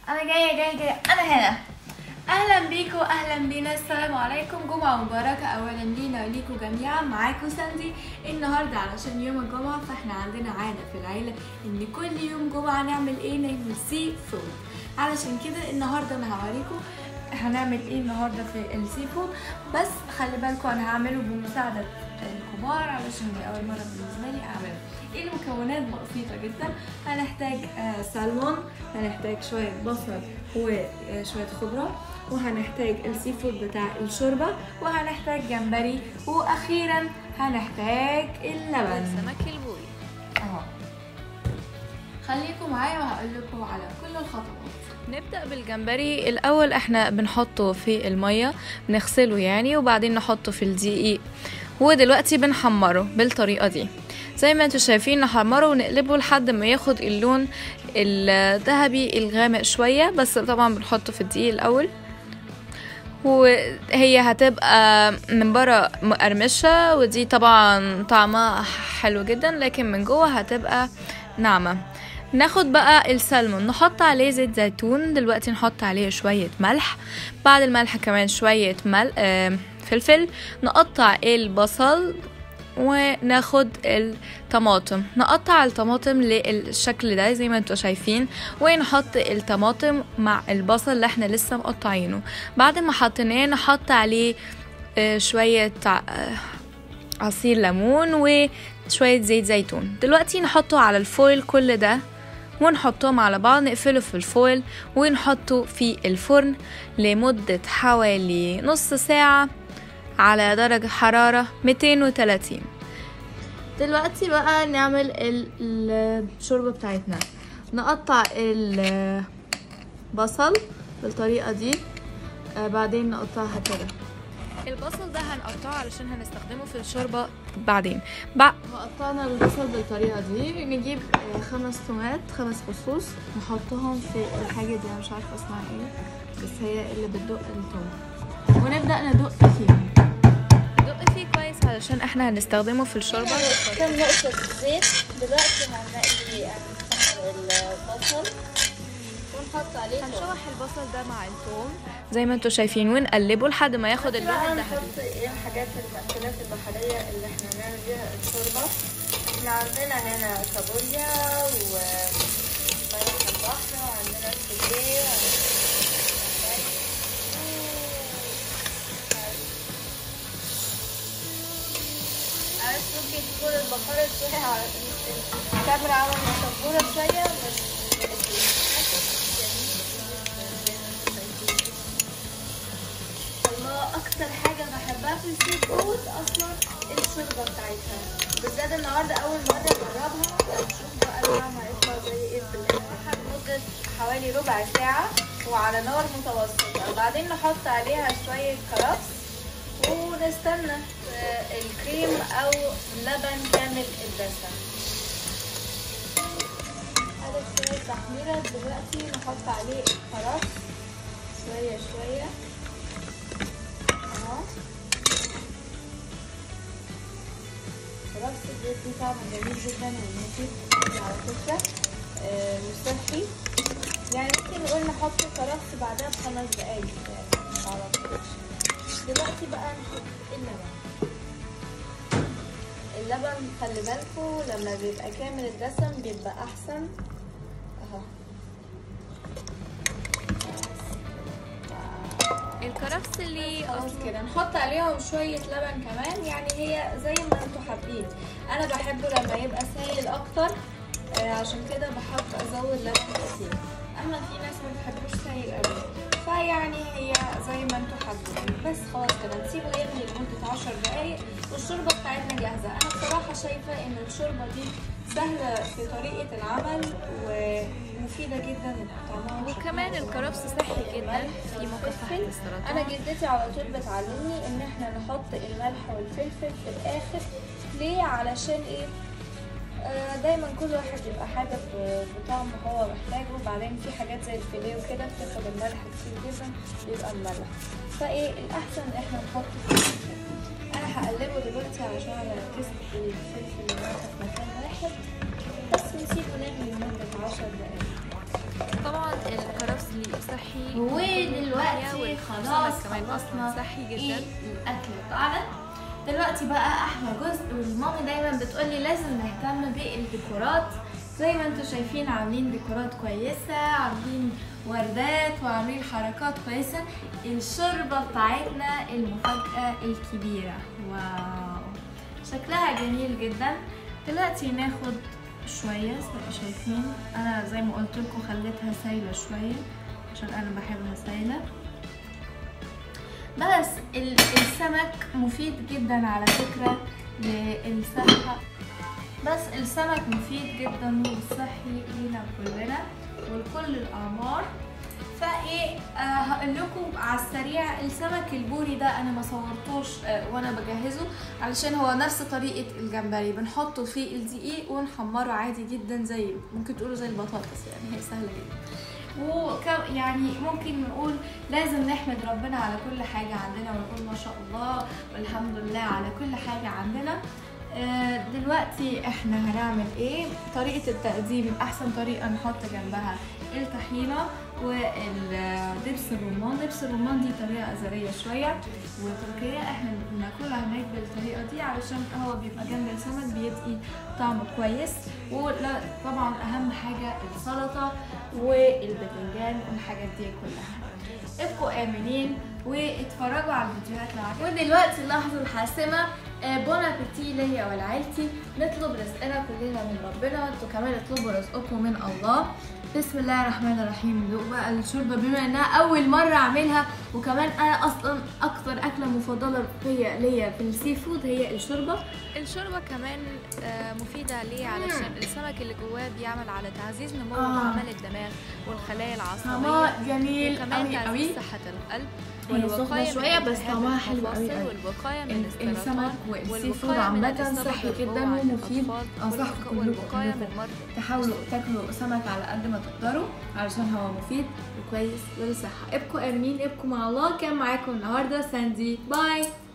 انا جايه جايه جايه انا هنا اهلا بيكم اهلا بينا السلام عليكم جمعه مباركه اولا لينا وليكم جميعا معاكم ساندي النهارده علشان يوم الجمعه فاحنا عندنا عاده في العيله ان كل يوم جمعه نعمل ايه نعمل سي فود علشان كده النهارده انا هوريكم هنعمل ايه النهارده في السي فود بس خلي بالكم انا هعمله بمساعده الكبار علشان دي اول مره بالنسبه لي اعمله ايه المكونات بسيطه جدا هنحتاج آه سلمون هنحتاج شويه بصل وشويه خضره وهنحتاج السي فود بتاع الشوربه وهنحتاج جمبري واخيرا هنحتاج اللبن سمك البوري اهو خليكم معايا وهقول لكم على كل الخطوات نبدأ بالجمبري الأول احنا بنحطه في المية بنغسله يعني وبعدين نحطه في الدقيق ودلوقتي بنحمره بالطريقة دي زي ما انتوا شايفين نحمره ونقلبه لحد ما ياخد اللون الذهبي الغامق شوية بس طبعا بنحطه في الدقيق الأول وهي هتبقى من بره مقرمشة ودي طبعا طعمها حلو جدا لكن من جوه هتبقى ناعمة ناخد بقى السلمون نحط عليه زيت زيتون دلوقتي نحط عليه شوية ملح بعد الملح كمان شوية مل... آه فلفل نقطع البصل وناخد الطماطم نقطع الطماطم للشكل ده زي ما انتوا شايفين ونحط الطماطم مع البصل اللي احنا لسه مقطعينه بعد ما حطيناه نحط عليه شوية عصير ليمون وشوية زيت زيتون دلوقتي نحطه على الفويل كل ده ونحطهم على بعض نقفله في الفويل ونحطه في الفرن لمدة حوالي نص ساعة على درجة حرارة 230 دلوقتي بقى نعمل الشوربة بتاعتنا نقطع البصل بالطريقة دي آه بعدين نقطعها كده البصل ده هنقطعه علشان هنستخدمه في الشوربة بعدين بعد ما قطعنا البصل بالطريقة دي نجيب خمس تومات خمس فصوص نحطهم في الحاجة دي أنا مش عارفة اسمها ايه بس هي اللي بتدق التوم ونبدأ ندق فيهم ندق فيه كويس علشان احنا هنستخدمه في الشوربة كم نقطة زيت دلوقتي هنلاقي البصل ونحط عليه هنشوح البصل ده مع الثوم زي ما انتوا شايفين ونقلبه لحد ما ياخد اللون الذهبي نحط ايه الحاجات المأكولات البحرية اللي احنا هنعمل بيها الشوربة احنا عندنا هنا كابوريا وملح البحر وعندنا السجيه عارف ممكن تكون البخار شوية على الكاميرا عمل مصبورة شوية بس الله أكتر حاجة بحبها في السي فود أصلا الشوربة بتاعتها بالذات النهاردة أول مرة أجربها نشوف بقى الطعم هيطلع زي إيه في الآخر لمدة حوالي ربع ساعة وعلى نار متوسطة بعدين نحط عليها شوية كرفس ونستنى الكريم او لبن كامل الدسم هذا شوية تحميرة دلوقتي نحط عليه الكرفس شوية شوية اهو كرفس بيدي طعم جميل جدا ومفيد على فكرة آه وصحي يعني ممكن نقول نحط كرفس بعدها بخمس دقايق يعني مش على طول دلوقتي بقى نحط اللبن اللبن خلي بالكوا لما بيبقى كامل الدسم بيبقى احسن اهو الكرفس اللي خلاص كده نحط عليهم شوية لبن كمان يعني هي زي ما انتوا حابين انا بحبه لما يبقى سائل اكتر آه عشان كده بحط ازود لبن كتير اما في ناس ما بتحبوش سائل قوي فيعني هي زي ما انتوا حابين بس خلاص كده نسيبه يغلي لمدة عشر دقايق والشوربة بتاعتنا جاهزة انا بصراحة شايفة ان الشوربة دي سهلة في طريقة العمل ومفيدة جدا طعمها وكمان الكرفس صحي جدا في مكافحة السرطان انا جدتي على طول بتعلمني ان احنا نحط الملح والفلفل في الاخر ليه علشان ايه آه دايما كل واحد يبقى حاجه بطعم هو محتاجه وبعدين في حاجات زي الفيليه وكده بتاخد الملح كتير جدا بيبقى مملح فايه الاحسن ان احنا نحط فلفل انا هقلبه دلوقتي علشان انا ركزت في الفلفل اللي في مكان واحد بس نسيبه نغلي لمده عشر دقايق طبعا الكرفس ليه صحي ودلوقتي والسمك خلاص كمان خلصنا اصلا صحي ايه جدا الاكل بتاعنا دلوقتي بقى احلى جزء والمامي دايما بتقولي لازم نهتم بالديكورات زي ما انتم شايفين عاملين ديكورات كويسة عاملين وردات وعاملين حركات كويسة الشوربة بتاعتنا المفاجأة الكبيرة واو شكلها جميل جدا دلوقتي ناخد شوية زي ما شايفين انا زي ما قلت لكم خليتها سايلة شوية عشان انا بحبها سايلة بس ال- السمك مفيد جدا على فكرة للصحة بس السمك مفيد جدا وصحي لينا كلنا ولكل الأعمار فايه آه هقول لكم على السريع السمك البوري ده انا ما صورتوش آه وانا بجهزه علشان هو نفس طريقه الجمبري بنحطه في الدقيق ونحمره عادي جدا زي ممكن تقولوا زي البطاطس يعني هي سهله جدا وك يعني ممكن نقول لازم نحمد ربنا على كل حاجة عندنا ونقول ما شاء الله والحمد لله على كل حاجة عندنا آه، دلوقتي احنا هنعمل ايه طريقة التقديم احسن طريقة نحط جنبها الطحينة والدبس الرمان دبس الرمان دي طريقة أزلية شوية وتركية احنا بناكلها هناك بالطريقة دي علشان هو بيبقى جنب السمك بيدي طعمه كويس ولا طبعا أهم حاجة السلطة والباذنجان والحاجات دي كلها ابقوا آمنين واتفرجوا على الفيديوهات اللي عجبتكم ودلوقتي اللحظة الحاسمة آه، بون ابيتي ليا ولعيلتي نطلب رزقنا كلنا من ربنا وانتوا كمان اطلبوا رزقكم من الله بسم الله الرحمن الرحيم ندوق بقى الشوربه بما انها اول مره اعملها وكمان انا اصلا اكتر اكله مفضله فيا ليا في السي فود هي الشوربه الشوربه كمان آه، مفيده ليه علشان السمك اللي جواه بيعمل على تعزيز نمو آه. وعمل الدماغ والخلايا العصبيه طعمها جميل وكمان قوي تعزيز قوي صحة القلب هي سخنة والوقاية من شوية بس التهاب طعمها حلو قوي المفاصل قوي. والوقاية من ال- السرطان السمك والسي فود والوقاية من عامة الإصابة صحي بالجوع جدا عند ومفيد. الأطفال أنصحكم والوق- كلكم والوقاية كلكم من مرض تحاولوا تاكلوا سمك على قد ما تقدروا علشان هو مفيد وكويس للصحة ابقوا آمنين ابقوا مع الله كان معاكم النهاردة ساندي باي